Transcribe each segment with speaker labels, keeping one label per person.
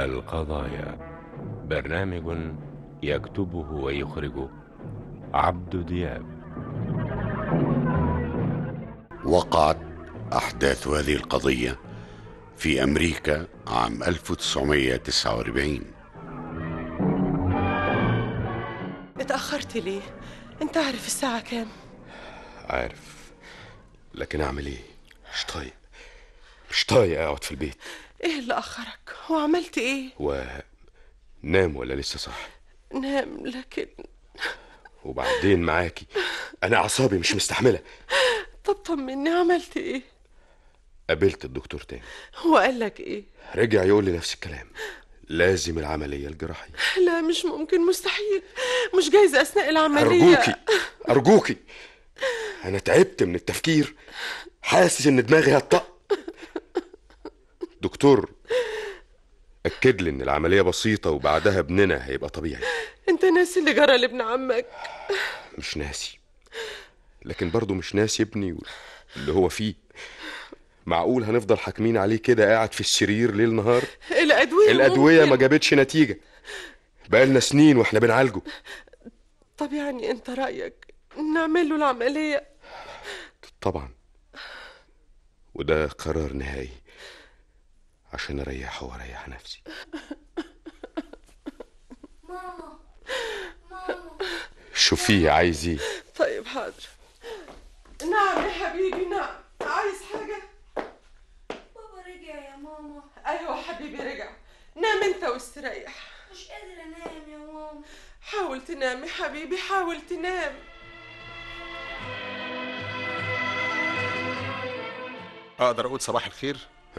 Speaker 1: القضايا برنامج يكتبه ويخرجه عبد دياب
Speaker 2: وقعت أحداث هذه القضية في أمريكا عام 1949
Speaker 3: اتأخرت ليه؟ انت عارف الساعة كام؟
Speaker 4: عارف لكن اعمل ايه مش طايق مش طايق اقعد في البيت
Speaker 3: ايه اللي أخرك؟ وعملت ايه؟
Speaker 4: و نام ولا لسه صح
Speaker 3: نام لكن
Speaker 4: وبعدين معاكي انا اعصابي مش مستحمله
Speaker 3: طب طمني عملت ايه؟
Speaker 4: قابلت الدكتور تاني
Speaker 3: هو قال لك ايه؟
Speaker 4: رجع يقول لي نفس الكلام لازم العمليه الجراحيه
Speaker 3: لا مش ممكن مستحيل مش جايزة أثناء العملية
Speaker 4: ارجوكي ارجوكي انا تعبت من التفكير حاسس ان دماغي هتطق دكتور اكد لي ان العمليه بسيطه وبعدها ابننا هيبقى طبيعي
Speaker 3: انت ناسي اللي جرى لابن عمك
Speaker 4: مش ناسي لكن برضه مش ناسي ابني اللي هو فيه معقول هنفضل حاكمين عليه كده قاعد في السرير ليل نهار
Speaker 3: الأدوية
Speaker 4: الادويه
Speaker 3: ممكن.
Speaker 4: ما جابتش نتيجه بقالنا سنين واحنا بنعالجه
Speaker 3: طب يعني انت رأيك نعمل له العملية
Speaker 4: طبعا وده قرار نهائي عشان اريحه واريح نفسي شوفيه عايز ايه
Speaker 3: طيب حاضر نعم يا حبيبي نعم عايز حاجة
Speaker 5: بابا رجع يا ماما
Speaker 3: أيوة حبيبي رجع نام انت واستريح
Speaker 5: مش قادرة انام يا ماما
Speaker 3: حاول تنام يا حبيبي حاول تنام
Speaker 6: اقدر اقول صباح الخير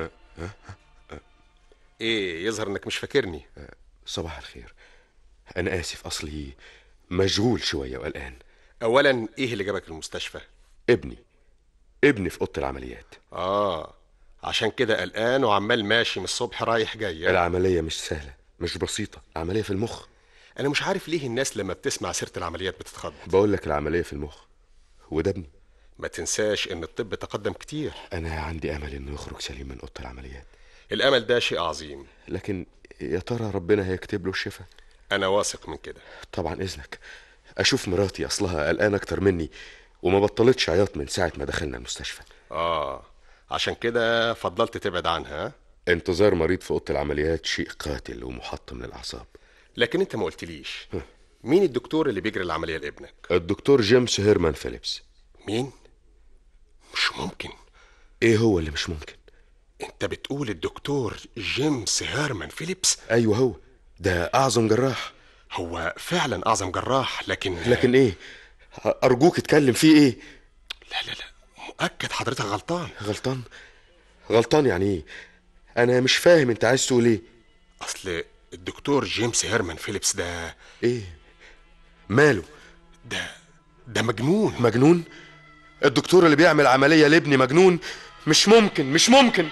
Speaker 6: ايه يظهر انك مش فاكرني
Speaker 4: صباح الخير انا اسف اصلي مشغول شويه وقلقان
Speaker 6: اولا ايه اللي جابك المستشفى
Speaker 4: ابني ابني في اوضه العمليات
Speaker 6: اه عشان كده قلقان وعمال ماشي من الصبح رايح جاي
Speaker 4: العمليه مش سهله مش بسيطه عمليه في المخ
Speaker 6: انا مش عارف ليه الناس لما بتسمع سيره العمليات بتتخض
Speaker 4: بقول لك العمليه في المخ وده ابني
Speaker 6: ما تنساش ان الطب تقدم كتير
Speaker 4: انا عندي امل انه يخرج سليم من اوضه العمليات
Speaker 6: الامل ده شيء عظيم
Speaker 4: لكن يا ترى ربنا هيكتب له الشفاء
Speaker 6: انا واثق من كده
Speaker 4: طبعا اذنك اشوف مراتي اصلها قلقانه اكتر مني وما بطلتش عياط من ساعه ما دخلنا المستشفى
Speaker 6: اه عشان كده فضلت تبعد عنها ها؟
Speaker 4: انتظار مريض في اوضه العمليات شيء قاتل ومحطم للاعصاب
Speaker 6: لكن انت ما قلتليش مين الدكتور اللي بيجري العمليه لابنك
Speaker 4: الدكتور جيمس هيرمان فيليبس
Speaker 6: مين مش ممكن
Speaker 4: ايه هو اللي مش ممكن
Speaker 6: انت بتقول الدكتور جيمس هيرمان فيليبس
Speaker 4: ايوه هو ده اعظم جراح
Speaker 6: هو فعلا اعظم جراح لكن
Speaker 4: لكن ايه ارجوك اتكلم فيه ايه
Speaker 6: لا لا لا مؤكد حضرتك غلطان
Speaker 4: غلطان غلطان يعني ايه انا مش فاهم انت عايز تقول ايه
Speaker 6: اصل الدكتور جيمس هيرمان فيليبس ده
Speaker 4: ايه ماله
Speaker 6: ده ده مجنون
Speaker 4: مجنون الدكتور اللي بيعمل عمليه لابني مجنون مش ممكن مش ممكن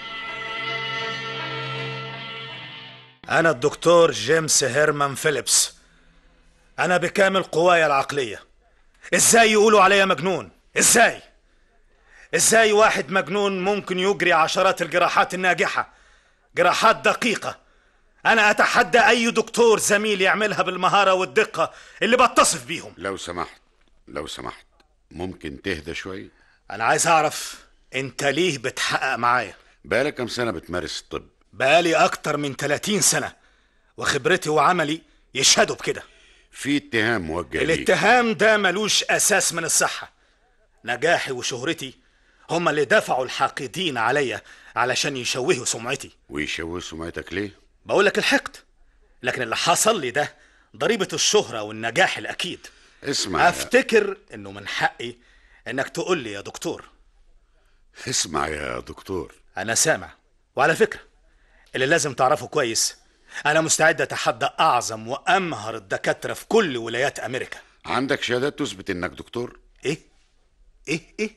Speaker 7: أنا الدكتور جيمس هيرمان فيليبس أنا بكامل قواي العقلية إزاي يقولوا عليا مجنون؟ إزاي؟ إزاي واحد مجنون ممكن يجري عشرات الجراحات الناجحة؟ جراحات دقيقة أنا أتحدى أي دكتور زميل يعملها بالمهارة والدقة اللي بتصف بيهم
Speaker 2: لو سمحت لو سمحت ممكن تهدى شوية
Speaker 7: أنا عايز أعرف أنت ليه بتحقق معايا؟
Speaker 2: بقالك كام سنة بتمارس الطب
Speaker 7: بقالي أكتر من 30 سنة وخبرتي وعملي يشهدوا بكده
Speaker 2: في اتهام موجه ليك
Speaker 7: الاتهام ده ملوش أساس من الصحة نجاحي وشهرتي هما اللي دفعوا الحاقدين عليا علشان يشوهوا سمعتي
Speaker 2: ويشوه سمعتك ليه
Speaker 7: بقولك الحقد لكن اللي حصل لي ده ضريبة الشهرة والنجاح الأكيد
Speaker 2: اسمع يا-
Speaker 7: أفتكر إنه من حقي إنك تقول لي يا دكتور
Speaker 2: اسمع يا دكتور
Speaker 7: أنا سامع وعلى فكرة اللي لازم تعرفه كويس أنا مستعد أتحدى أعظم وأمهر الدكاترة في كل ولايات أمريكا
Speaker 2: عندك شهادات تثبت انك دكتور
Speaker 7: إيه؟ إيه إيه؟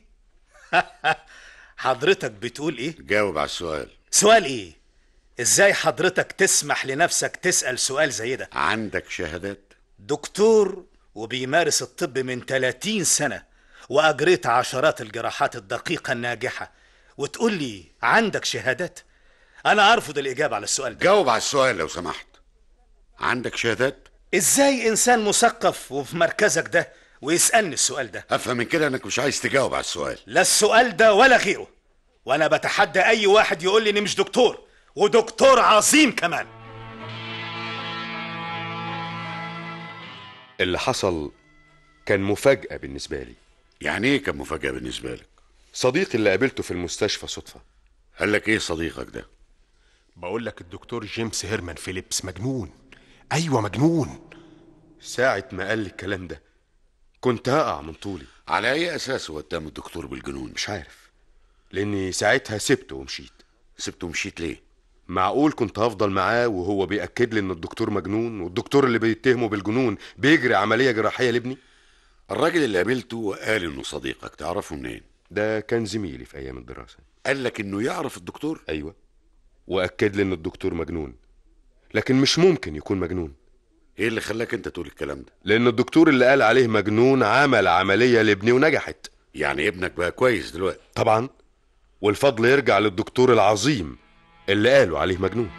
Speaker 7: حضرتك بتقول إيه؟
Speaker 2: جاوب على السؤال
Speaker 7: سؤال إيه؟ إزاي حضرتك تسمح لنفسك تسأل سؤال زي ده؟
Speaker 2: عندك شهادات
Speaker 7: دكتور وبيمارس الطب من 30 سنة وأجريت عشرات الجراحات الدقيقة الناجحة وتقول لي عندك شهادات؟ انا ارفض الاجابه على السؤال ده
Speaker 2: جاوب على السؤال لو سمحت عندك شهادات
Speaker 7: ازاي انسان مثقف وفي مركزك ده ويسالني السؤال ده
Speaker 2: افهم من كده انك مش عايز تجاوب على السؤال
Speaker 7: لا السؤال ده ولا غيره وانا بتحدى اي واحد يقول لي اني مش دكتور ودكتور عظيم كمان
Speaker 4: اللي حصل كان مفاجأة بالنسبة لي
Speaker 2: يعني ايه كان مفاجأة بالنسبة لك
Speaker 4: صديقي اللي قابلته في المستشفى صدفة
Speaker 2: قال لك ايه صديقك ده
Speaker 6: بقول لك الدكتور جيمس هيرمان فيليبس مجنون ايوه مجنون
Speaker 4: ساعة ما قال لي الكلام ده كنت هقع من طولي
Speaker 2: على اي اساس هو اتهم الدكتور بالجنون
Speaker 4: مش عارف لاني ساعتها سبته ومشيت
Speaker 2: سبته ومشيت ليه
Speaker 4: معقول كنت هفضل معاه وهو بيأكد لي ان الدكتور مجنون والدكتور اللي بيتهمه بالجنون بيجري عملية جراحية لابني
Speaker 2: الراجل اللي قابلته قال انه صديقك تعرفه منين
Speaker 4: ده كان زميلي في ايام الدراسة
Speaker 2: قال لك انه يعرف الدكتور
Speaker 4: ايوه واكد لي ان الدكتور مجنون لكن مش ممكن يكون مجنون
Speaker 2: ايه اللي خلاك انت تقول الكلام ده
Speaker 4: لان الدكتور اللي قال عليه مجنون عمل عملية لابني ونجحت
Speaker 2: يعني ابنك بقى كويس دلوقتي
Speaker 4: طبعا والفضل يرجع للدكتور العظيم اللي قالوا عليه مجنون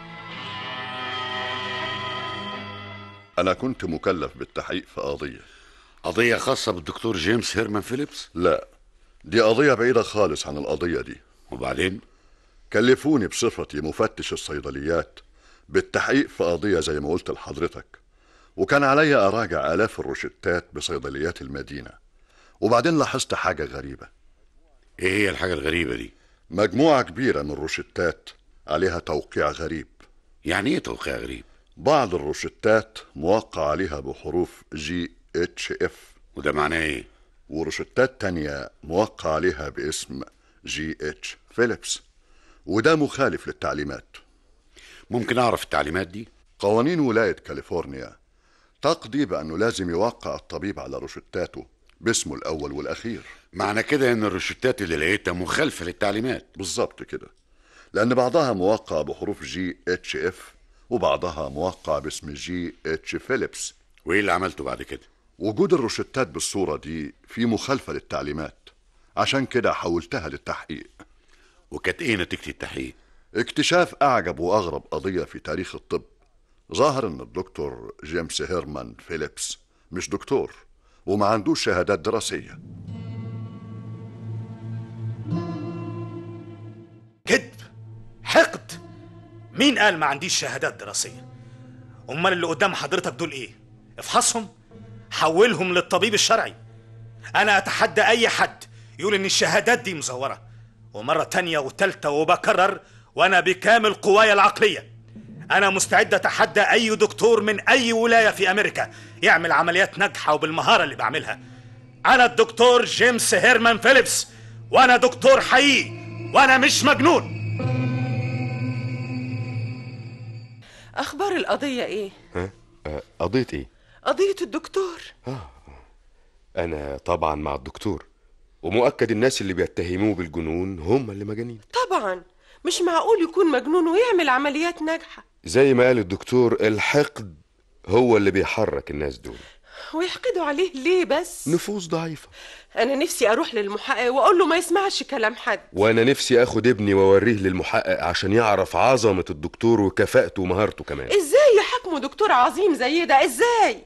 Speaker 8: أنا كنت مكلف بالتحقيق في قضية
Speaker 2: قضية خاصة بالدكتور جيمس هيرمان فيليبس
Speaker 8: لا دي قضية بعيدة خالص عن القضية دي
Speaker 2: وبعدين
Speaker 8: كلفوني بصفتي مفتش الصيدليات بالتحقيق في قضية زي ما قلت لحضرتك وكان عليا أراجع آلاف الروشتات بصيدليات المدينة وبعدين لاحظت حاجة غريبة
Speaker 2: ايه هي الحاجة الغريبة دي
Speaker 8: مجموعة كبيرة من الروشتات عليها توقيع غريب
Speaker 2: يعني ايه توقيع غريب
Speaker 8: بعض الروشتات موقع عليها بحروف جي اتش اف
Speaker 2: وده معناه ايه
Speaker 8: وروشتات تانية موقع عليها باسم جي اتش فيليبس وده مخالف للتعليمات
Speaker 2: ممكن اعرف التعليمات دي
Speaker 8: قوانين ولاية كاليفورنيا تقضي بأنه لازم يوقع الطبيب على روشتاته باسمه الأول والأخير
Speaker 2: معنى كده ان الروشتات اللي لقيتها مخالفة للتعليمات
Speaker 8: بالظبط كده لأن بعضها موقع بحروف جي اتش اف وبعضها موقع باسم جي اتش فيليبس
Speaker 2: وايه اللي عملته بعد كده
Speaker 8: وجود الروشتات بالصورة دي في مخالفة للتعليمات عشان كده حولتها للتحقيق
Speaker 2: وكانت ايه نتيجة التحقيق
Speaker 8: اكتشاف أعجب وأغرب قضية في تاريخ الطب ظهر إن الدكتور جيمس هيرمان فيليبس مش دكتور وما عندوش شهادات دراسية
Speaker 7: كذب حقد مين قال ما عنديش شهادات دراسية امال اللي قدام حضرتك دول ايه افحصهم حولهم للطبيب الشرعي انا اتحدى اي حد يقول ان الشهادات دي مزورة ومرة تانية وتالتة وبكرر وانا بكامل قواي العقلية انا مستعد اتحدى اي دكتور من اي ولاية في امريكا يعمل عمليات ناجحة وبالمهارة اللي بعملها انا الدكتور جيمس هيرمان فيليبس وانا دكتور حقيقي وانا مش مجنون
Speaker 3: اخبار القضيه ايه
Speaker 4: ها آه، قضية ايه
Speaker 3: قضيه الدكتور
Speaker 4: انا طبعا مع الدكتور ومؤكد الناس اللي بيتهموه بالجنون هم اللي مجانين
Speaker 3: طبعا مش معقول يكون مجنون ويعمل عمليات ناجحه
Speaker 4: زي ما قال الدكتور الحقد هو اللي بيحرك الناس دول
Speaker 3: ويحقدوا عليه ليه بس
Speaker 4: نفوس ضعيفة
Speaker 3: انا نفسي اروح للمحقق واقول له ما يسمعش كلام حد
Speaker 4: وانا نفسي اخد ابني واوريه للمحقق عشان يعرف عظمة الدكتور وكفاءته ومهارته كمان
Speaker 3: ازاي يحاكموا دكتور عظيم زي ده ازاي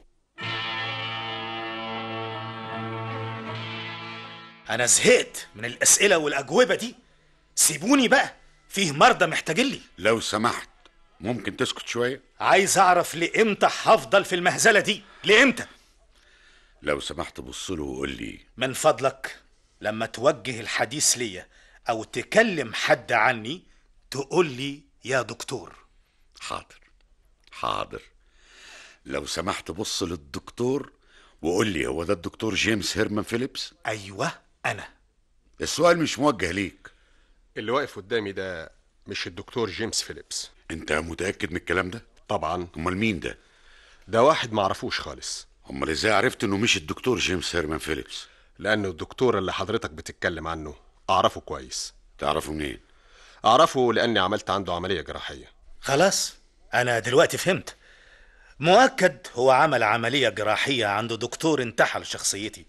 Speaker 7: انا زهقت من الاسئله والاجوبه دي سيبوني بقى فيه مرضى محتاجين لي
Speaker 2: لو سمحت ممكن تسكت شوية
Speaker 7: عايز اعرف لامتى هفضل في المهزله دي لامتى
Speaker 2: لو سمحت بص له وقول لي
Speaker 7: من فضلك لما توجه الحديث ليا او تكلم حد عني تقول لي يا دكتور
Speaker 2: حاضر حاضر لو سمحت بص للدكتور وقول لي هو ده الدكتور جيمس هيرمان فيليبس
Speaker 7: ايوه انا
Speaker 2: السؤال مش موجه ليك
Speaker 6: اللي واقف قدامي ده مش الدكتور جيمس فيليبس
Speaker 2: انت متأكد من الكلام ده
Speaker 6: طبعا
Speaker 2: امال مين ده
Speaker 6: ده واحد معرفوش خالص
Speaker 2: امال ازاي عرفت انه مش الدكتور جيمس هيرمان فيليبس
Speaker 6: لأنه الدكتور اللي حضرتك بتتكلم عنه أعرفه كويس
Speaker 2: تعرفه منين
Speaker 6: أعرفه لأني عملت عنده عملية جراحية
Speaker 7: خلاص انا دلوقتي فهمت مؤكد هو عمل عمليه جراحيه عند دكتور انتحل شخصيتي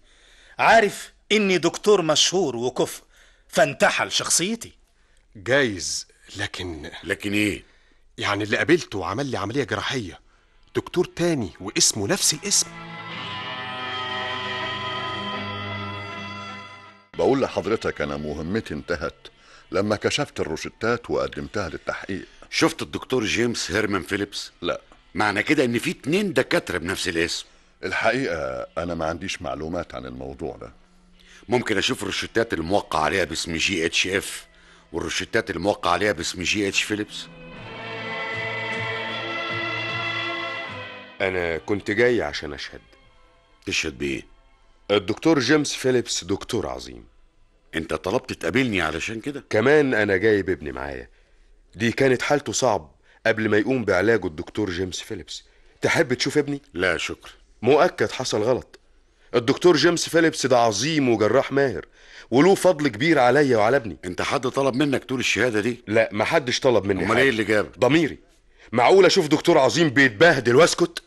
Speaker 7: عارف اني دكتور مشهور وكفء فانتحل شخصيتي
Speaker 6: جايز لكن
Speaker 2: لكن ايه
Speaker 6: يعني اللي قابلته وعمل لي عمليه جراحيه دكتور تاني واسمه نفس الاسم
Speaker 8: بقول لحضرتك أنا مهمتي انتهت لما كشفت الروشتات وقدمتها للتحقيق
Speaker 2: شفت الدكتور جيمس هيرمان فيليبس
Speaker 8: لا
Speaker 2: معنى كده ان في اتنين دكاتره بنفس الاسم
Speaker 8: الحقيقة أنا ما عنديش معلومات عن الموضوع ده
Speaker 2: ممكن اشوف الروشتات اللي موقع عليها باسم جي اتش اف والروشتات اللي موقع عليها باسم جي اتش فيليبس
Speaker 4: انا كنت جاي عشان اشهد
Speaker 2: تشهد بايه
Speaker 4: الدكتور جيمس فيليبس دكتور عظيم
Speaker 2: انت طلبت تقابلني علشان كده
Speaker 4: كمان انا جايب ابني معايا دي كانت حالته صعب قبل ما يقوم بعلاجه الدكتور جيمس فيليبس تحب تشوف ابني
Speaker 2: لا شكرا
Speaker 4: مؤكد حصل غلط الدكتور جيمس فيليبس ده عظيم وجراح ماهر وله فضل كبير عليا وعلى ابني
Speaker 2: انت حد طلب منك تقول الشهاده دي
Speaker 4: لا محدش طلب مني
Speaker 2: امال
Speaker 4: حاجة.
Speaker 2: ايه اللي جابك
Speaker 4: ضميري معقول اشوف دكتور عظيم بيتبهدل واسكت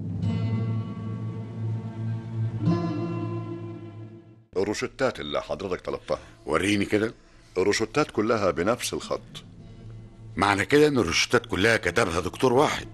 Speaker 8: الروشتات اللي حضرتك طلبتها
Speaker 2: وريني كده
Speaker 8: الروشتات كلها بنفس الخط
Speaker 2: معنى كده ان الروشتات كلها كتبها دكتور واحد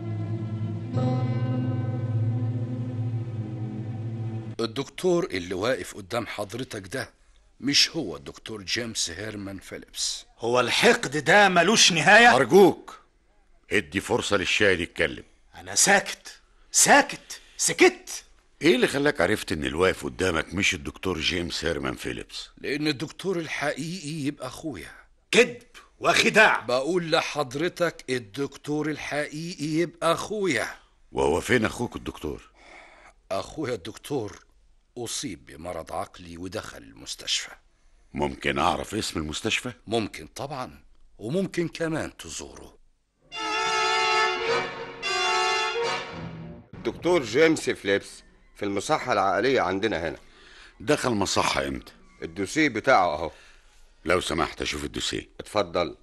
Speaker 9: الدكتور اللي واقف قدام حضرتك ده مش هو الدكتور جيمس هيرمان فيليبس
Speaker 7: هو الحقد ده ملوش نهاية
Speaker 2: ارجوك ادي فرصه للشاهد يتكلم
Speaker 7: أنا ساكت ساكت سكت
Speaker 2: ايه اللي خلاك عرفت ان اللي واقف قدامك مش الدكتور جيمس هيرمان فيليبس
Speaker 9: لأن الدكتور الحقيقي يبقى أخويا
Speaker 7: كذب وخداع
Speaker 9: بقول لحضرتك الدكتور الحقيقي يبقى أخويا
Speaker 2: وهو فين اخوك الدكتور
Speaker 9: أخويا الدكتور أصيب بمرض عقلي ودخل المستشفى
Speaker 2: ممكن اعرف اسم المستشفى
Speaker 9: ممكن طبعا وممكن كمان تزوره
Speaker 10: دكتور جيمس فليبس في المصحة العقلية عندنا هنا
Speaker 2: دخل مصحة امتى
Speaker 10: الدوسيه بتاعه اهو
Speaker 2: لو سمحت اشوف الدوسيه
Speaker 10: اتفضل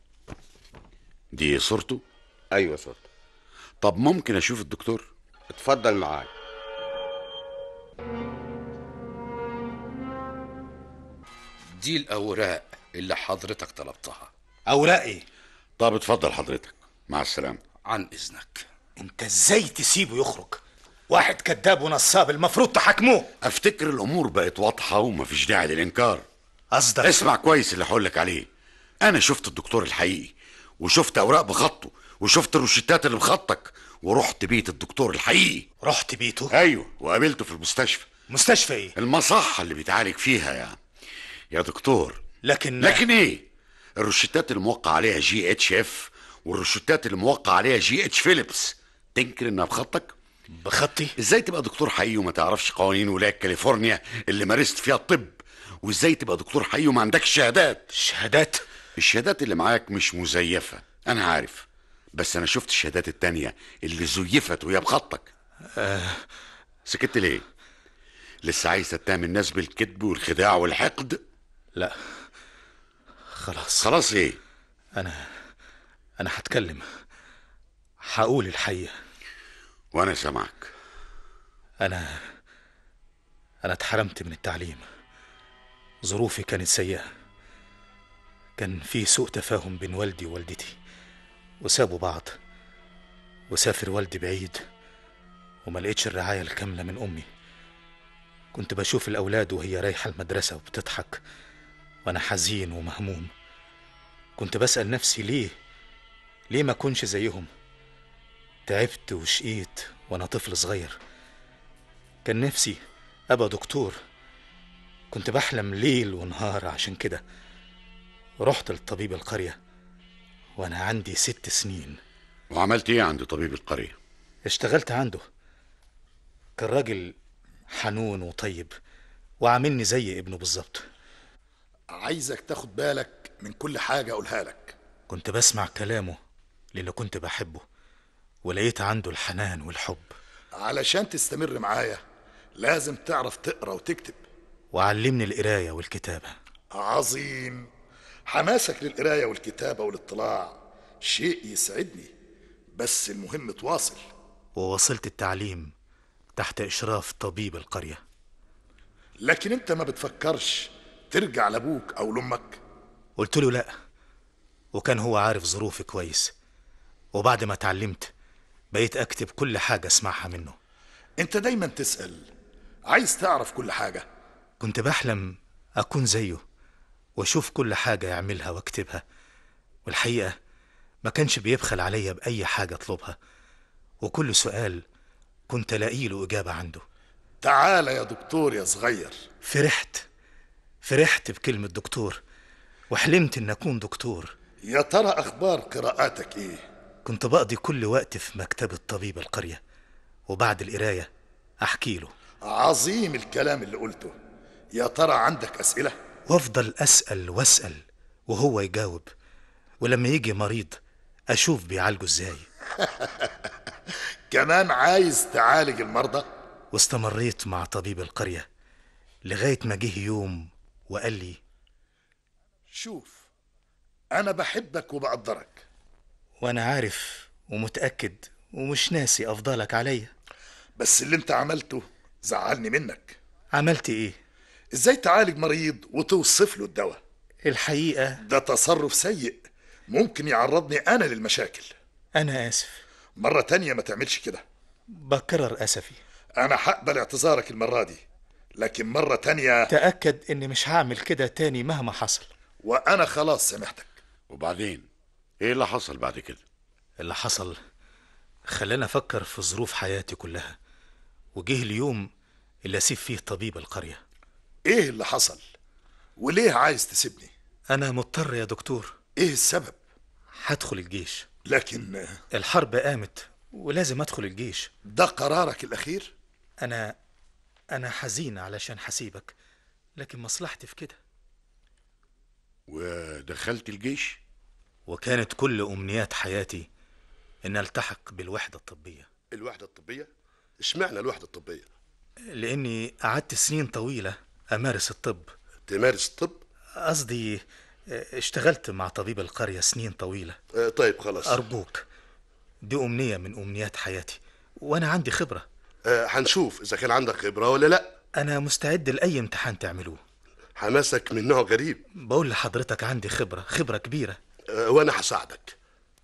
Speaker 2: دي صورته
Speaker 10: ايوه صوت
Speaker 2: طب ممكن اشوف الدكتور
Speaker 10: اتفضل معايا
Speaker 9: دي الأوراق اللي حضرتك طلبتها
Speaker 7: أوراق إيه؟
Speaker 2: طب اتفضل حضرتك مع السلامه
Speaker 9: عن إذنك
Speaker 7: أنت إزاي تسيبه يخرج؟ واحد كذاب ونصاب المفروض تحاكموه
Speaker 2: افتكر الامور بقت واضحه ومفيش داعي للانكار
Speaker 7: قصدك
Speaker 2: اسمع كويس اللي هقولك عليه انا شفت الدكتور الحقيقي وشفت اوراق بخطه وشفت الروشتات اللي بخطك ورحت بيت الدكتور الحقيقي
Speaker 7: رحت بيته؟
Speaker 2: ايوه وقابلته في المستشفى
Speaker 7: مستشفى إيه؟
Speaker 2: المصحة اللي بيتعالج فيها يا يا دكتور
Speaker 7: لكن
Speaker 2: لكن ايه الروشتات اللي موقع عليها جي اتش اف والروشتات اللي موقع عليها جي اتش فيليبس تنكر انها بخطك
Speaker 7: بخطي
Speaker 2: ازاي تبقى دكتور حقيقي وما تعرفش قوانين ولايه كاليفورنيا اللي مارست فيها الطب وازاي تبقى دكتور حقيقي وما عندكش شهادات
Speaker 7: شهادات
Speaker 2: الشهادات اللي معاك مش مزيفه انا عارف بس انا شفت الشهادات التانية اللي زيفت وهي بخطك
Speaker 7: آه
Speaker 2: سكت ليه لسه عايز تتهم الناس بالكذب والخداع والحقد
Speaker 7: لا خلاص
Speaker 2: خلاص ايه
Speaker 7: أنا أنا هتكلم هقول الحقيقة
Speaker 2: وانا سامعك
Speaker 7: أنا أنا اتحرمت من التعليم ظروفي كانت سيئة كان في سوء تفاهم بين والدي ووالدتي وسابوا بعض وسافر والدي بعيد وما لقيتش الرعاية الكاملة من أمي كنت بشوف الأولاد وهي رايحة المدرسة وبتضحك وأنا حزين ومهموم كنت بسأل نفسي ليه ليه ما كنش زيهم تعبت وشقيت وأنا طفل صغير كان نفسي أبقى دكتور كنت بحلم ليل ونهار عشان كده رحت لطبيب القرية وأنا عندي ست سنين
Speaker 2: وعملت ايه عند طبيب القريه
Speaker 7: اشتغلت عنده كان راجل حنون وطيب وعاملني زي ابنه بالظبط
Speaker 11: عايزك تاخد بالك من كل حاجة أقولها لك
Speaker 7: كنت بسمع كلامه لأن كنت بحبه ولقيت عنده الحنان والحب
Speaker 11: علشان تستمر معايا لازم تعرف تقرا وتكتب
Speaker 7: وعلمني القراية والكتابة
Speaker 11: عظيم حماسك للقراية والكتابة والاطلاع شيء يسعدني بس المهم تواصل
Speaker 7: ووصلت التعليم تحت إشراف طبيب القرية
Speaker 11: لكن انت ما بتفكرش ترجع لابوك او لامك
Speaker 7: قلت له لا وكان هو عارف ظروفي كويس وبعد ما اتعلمت بقيت أكتب كل حاجة أسمعها منه
Speaker 11: انت دايما تسأل عايز تعرف كل حاجة
Speaker 7: كنت بحلم أكون زيه وأشوف كل حاجة يعملها وأكتبها والحقيقة ما كانش بيبخل عليا بأي حاجة أطلبها وكل سؤال كنت ألاقي له إجابة عنده
Speaker 11: تعال يا دكتور يا صغير
Speaker 7: فرحت فرحت بكلمة دكتور وحلمت إن أكون دكتور
Speaker 11: يا ترى اخبار قراءاتك ايه
Speaker 7: كنت بقضي كل وقت في مكتبة طبيب القرية وبعد القراية أحكي له
Speaker 11: عظيم الكلام اللي قلته يا ترى عندك اسئله
Speaker 7: وأفضل أسأل وأسأل وهو يجاوب ولما يجي مريض أشوف بيعالجه إزاي
Speaker 11: كمان عايز تعالج المرضى
Speaker 7: واستمريت مع طبيب القرية لغاية ما جه يوم وقال لي
Speaker 11: شوف انا بحبك وبقدرك
Speaker 7: وأنا عارف ومتأكد ومش ناسي أفضلك عليا
Speaker 11: بس اللي انت عملته زعلني منك
Speaker 7: عملت إيه؟
Speaker 11: ازاي تعالج مريض وتوصف له الدواء
Speaker 7: الحقيقة
Speaker 11: ده تصرف سيء ممكن يعرضني انا للمشاكل
Speaker 7: أنا آسف
Speaker 11: مرة تانية ما تعملش كده
Speaker 7: بكرر أسفي
Speaker 11: انا هقبل اعتذارك المرة دي لكن مرة تانية
Speaker 7: تأكد إني مش هعمل كده تاني مهما حصل
Speaker 11: وانا خلاص سامحتك
Speaker 2: وبعدين ايه اللي حصل بعد كده
Speaker 7: اللي حصل خلاني أفكر في ظروف حياتي كلها وجه اليوم اللي أسيب فيه طبيب القرية
Speaker 11: ايه اللي حصل وليه عايز تسيبني
Speaker 7: أنا مضطر يا دكتور
Speaker 11: ايه السبب
Speaker 7: هدخل الجيش
Speaker 11: لكن
Speaker 7: الحرب قامت ولازم أدخل الجيش
Speaker 11: ده قرارك الاخير
Speaker 7: أنا أنا حزين علشان حسيبك لكن مصلحتي في كده
Speaker 2: ودخلت الجيش
Speaker 7: وكانت كل أمنيات حياتي إن ألتحق بالوحدة الطبية
Speaker 12: الوحدة الطبية اشمعنى الوحدة الطبية
Speaker 7: لأني قعدت سنين طويلة أمارس الطب
Speaker 12: تمارس الطب
Speaker 7: قصدي آه، اشتغلت مع طبيب القرية سنين طويلة
Speaker 12: آه طيب خلاص
Speaker 7: أرجوك دي أمنية من أمنيات حياتي وأنا عندي خبرة
Speaker 12: آه هنشوف اذا كان عندك خبرة ولا لا
Speaker 7: أنا مستعد لأي امتحان تعملوه
Speaker 12: حماسك من نوع غريب
Speaker 7: بقول لحضرتك عندي خبرة خبرة كبيرة
Speaker 12: آه وانا هساعدك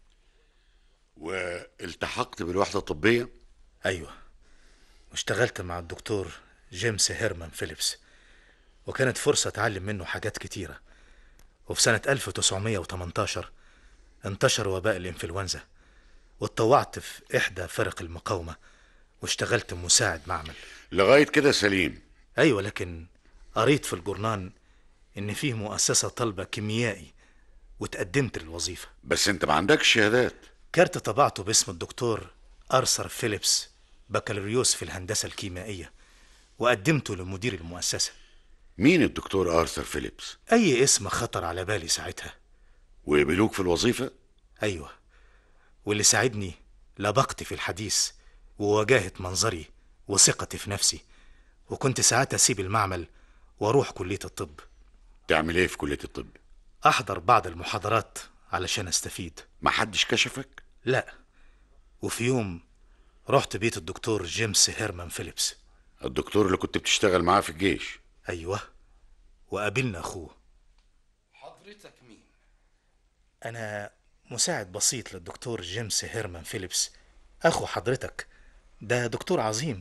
Speaker 2: والتحقت بالوحدة الطبية
Speaker 7: أيوة واشتغلت مع الدكتور جيمس هيرمان فيليبس وكانت فرصة أتعلم منه حاجات كتيرة وفي سنة 1918 انتشر وباء الإنفلونزا واتطوعت في إحدى فرق المقاومة واشتغلت مساعد معمل
Speaker 2: لغاية كده سليم
Speaker 7: أيوة لكن قريت في الجورنان إن فيه مؤسسة طالبة كيميائي وتقدمت للوظيفة
Speaker 2: بس انت ما عندكش شهادات
Speaker 7: كارت طبعته باسم الدكتور أرثر فيليبس بكالوريوس في الهندسة الكيميائية وقدمته لمدير المؤسسة
Speaker 2: مين الدكتور آرثر فيليبس
Speaker 7: أي اسم خطر على بالي ساعتها
Speaker 2: وقبلوك في الوظيفة
Speaker 7: أيوة واللي ساعدني لبقتي في الحديث ووجاهة منظري وثقتي في نفسي وكنت ساعات أسيب المعمل وأروح كلية الطب
Speaker 2: تعمل ايه في كلية الطب
Speaker 7: أحضر بعض المحاضرات علشان أستفيد
Speaker 2: ما حدش كشفك
Speaker 7: لا وفي يوم رحت بيت الدكتور جيمس هيرمان فيليبس
Speaker 2: الدكتور اللي كنت بتشتغل معاه في الجيش
Speaker 7: أيوة وقابلنا أخوه
Speaker 9: حضرتك مين
Speaker 7: أنا مساعد بسيط للدكتور جيمس هيرمان فيليبس أخو حضرتك ده دكتور عظيم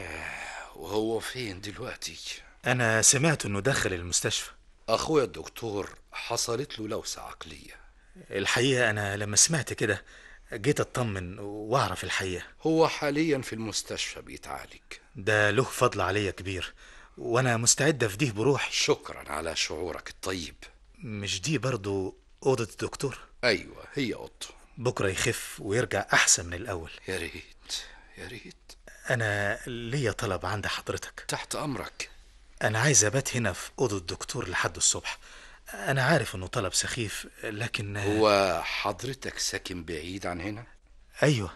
Speaker 9: وهو فين دلوقتي
Speaker 7: أنا سمعت إنه دخل المستشفى
Speaker 9: اخويا الدكتور حصلت له لوسة عقلية
Speaker 7: الحقيقة أنا لما سمعت كده جيت أطمن وأعرف الحقيقة
Speaker 9: هو حاليا في المستشفى بيتعالج
Speaker 7: ده له فضل عليا كبير وأنا مستعد أفديه بروحي
Speaker 9: شكرا على شعورك الطيب
Speaker 7: مش دي برضو أوضة الدكتور
Speaker 9: ايوه هي اوضته
Speaker 7: بكرة يخف ويرجع أحسن من الأول
Speaker 9: يا ريت يا ريت
Speaker 7: أنا ليا طلب عند حضرتك
Speaker 9: تحت امرك
Speaker 7: أنا عايز أبات هنا في أوضة الدكتور لحد الصبح أنا عارف إنه طلب سخيف لكن
Speaker 9: هو حضرتك ساكن بعيد عن هنا
Speaker 7: أيوة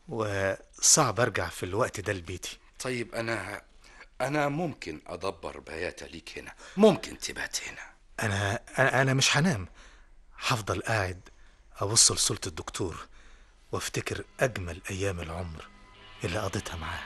Speaker 7: وصعب أرجع في الوقت ده لبيتي
Speaker 9: طيب انا انا ممكن ادبر بياتة ليك هنا ممكن تبات هنا
Speaker 7: أنا أنا أنا مش هنام هفضل قاعد أبص لصورة الدكتور وافتكر أجمل أيام العمر اللي قضيتها معاه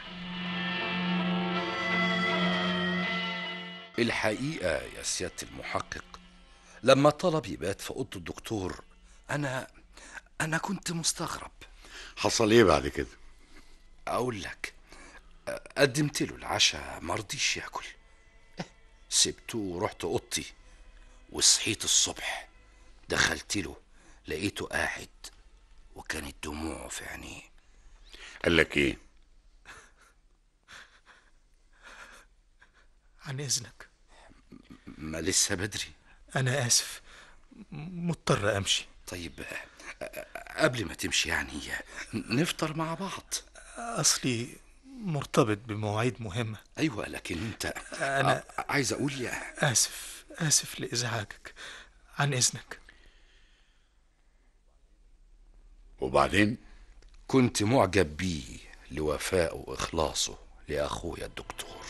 Speaker 9: الحقيقة يا سيادة المحقق لما طلب يبات في أوضة الدكتور انا انا كنت مستغرب
Speaker 2: حصل ايه بعد كده
Speaker 9: اقول لك قدمت له العشاء ما رضيش ياكل سبته ورحت اوضتي وصحيت الصبح دخلت له لقيته قاعد وكانت دموعه في عينيه
Speaker 2: قال لك ايه
Speaker 7: عن إذنك
Speaker 9: ما لسه بدري
Speaker 7: أنا آسف م- مضطر أمشي
Speaker 9: طيب قبل ما تمشي يعني نفطر مع بعض
Speaker 7: أصلي مرتبط بمواعيد مهمة
Speaker 9: ايوه لكن انت
Speaker 7: أنا
Speaker 9: عايز اقول يا
Speaker 7: آسف آسف لإزعاجك عن إذنك
Speaker 2: وبعدين
Speaker 9: كنت معجب بيه لوفائه واخلاصه لاخويا الدكتور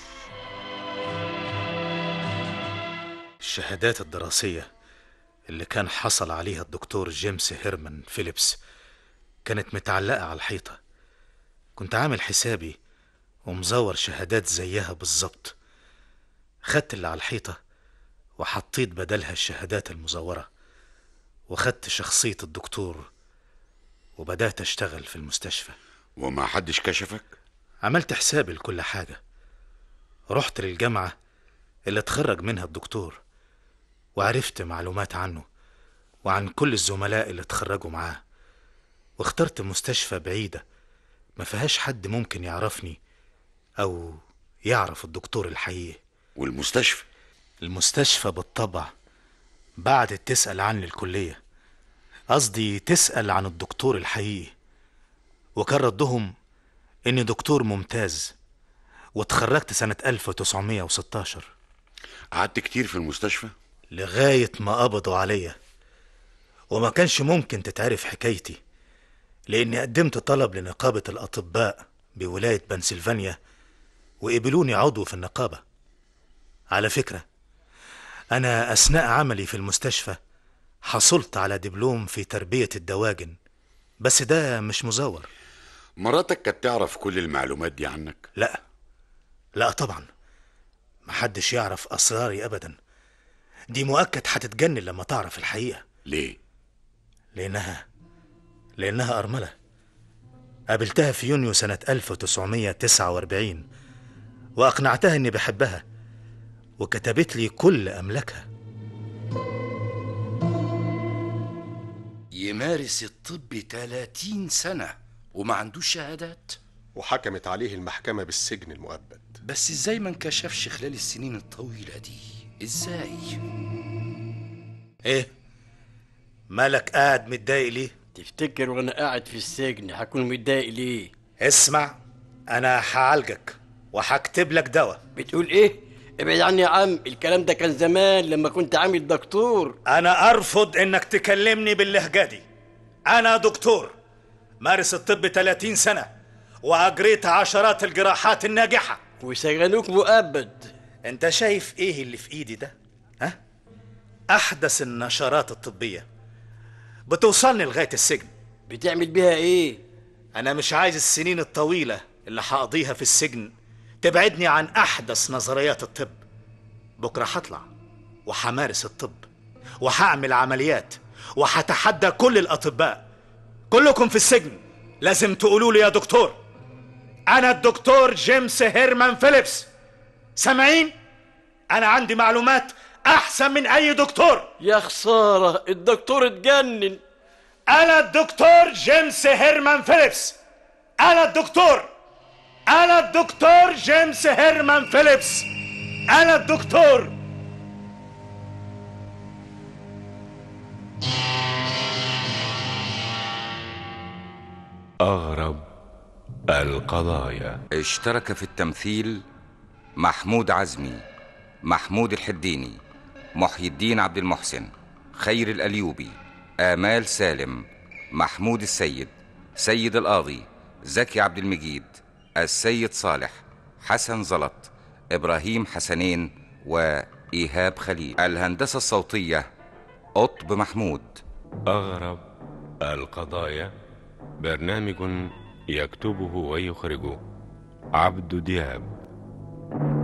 Speaker 7: الشهادات الدراسية اللي كان حصل عليها الدكتور جيمس هيرمان فيليبس كانت متعلقة على الحيطة كنت عامل حسابي ومزور شهادات زيها بالظبط خدت اللي على الحيطة وحطيت بدلها الشهادات المزورة وخدت شخصية الدكتور وبدأت أشتغل في المستشفى
Speaker 2: وما حدش كشفك
Speaker 7: عملت حسابي لكل حاجة رحت للجامعة اللي اتخرج منها الدكتور وعرفت معلومات عنه وعن كل الزملاء اللي اتخرجوا معاه واخترت مستشفى بعيدة ما فيهاش حد ممكن يعرفني أو يعرف الدكتور الحقيقي
Speaker 2: والمستشفى
Speaker 7: المستشفى بالطبع بعدت تسأل عني الكلية قصدي تسأل عن الدكتور الحقيقي وكان ردهم إني دكتور ممتاز واتخرجت سنة 1916
Speaker 2: قعدت كتير في المستشفى
Speaker 7: لغاية ما قبضوا عليا وما كانش ممكن تتعرف حكايتي لأني قدمت طلب لنقابة الأطباء بولاية بنسلفانيا وقبلوني عضو في النقابة على فكرة أنا أثناء عملي في المستشفى حصلت على دبلوم في تربية الدواجن بس ده مش مزور
Speaker 2: مراتك كانت تعرف كل المعلومات دي عنك
Speaker 7: لا لا طبعا محدش يعرف أسراري أبدا دي مؤكد هتتجنن لما تعرف الحقيقة
Speaker 2: ليه
Speaker 7: لأنها لأنها أرملة قابلتها في يونيو سنة 1949 وأقنعتها إني بحبها وكتبت لي كل أملاكها
Speaker 9: يمارس الطب 30 سنة وما عندوش شهادات
Speaker 6: وحكمت عليه المحكمة بالسجن المؤبد
Speaker 9: بس ازاي ما انكشفش خلال السنين الطويلة دي ازاي
Speaker 7: إيه مالك قاعد متضايق ليه
Speaker 13: تفتكر وانا قاعد في السجن هكون متضايق ليه
Speaker 7: اسمع أنا هعالجك وهكتب لك دواء
Speaker 13: بتقول ايه ابعد عني يا عم الكلام ده كان زمان لما كنت عامل دكتور
Speaker 7: أنا أرفض إنك تكلمني باللهجة دي أنا دكتور مارس الطب 30 سنة وأجريت عشرات الجراحات الناجحة
Speaker 13: وسجنوك مؤبد
Speaker 7: أنت شايف إيه اللي في إيدي ده؟ ها؟ أحدث النشرات الطبية بتوصلني لغاية السجن
Speaker 13: بتعمل بيها إيه؟
Speaker 7: أنا مش عايز السنين الطويلة اللي هقضيها في السجن تبعدني عن أحدث نظريات الطب بكرة هطلع وهمارس الطب وهعمل عمليات وهتحدى كل الأطباء كلكم في السجن لازم تقولوا لي يا دكتور أنا الدكتور جيمس هيرمان فيليبس سامعين؟ أنا عندي معلومات أحسن من أي دكتور
Speaker 13: يا خسارة الدكتور اتجنن
Speaker 7: أنا الدكتور جيمس هيرمان فيليبس أنا الدكتور أنا الدكتور جيمس هيرمان فيليبس أنا الدكتور
Speaker 1: أغرب القضايا
Speaker 14: اشترك في التمثيل محمود عزمي محمود الحديني محي الدين عبد المحسن خير الأليوبي آمال سالم محمود السيد سيد القاضي زكي عبد المجيد السيد صالح حسن زلط إبراهيم حسنين وإيهاب خليل الهندسة الصوتية قطب محمود
Speaker 1: أغرب القضايا برنامج يكتبه ويخرجه عبد دياب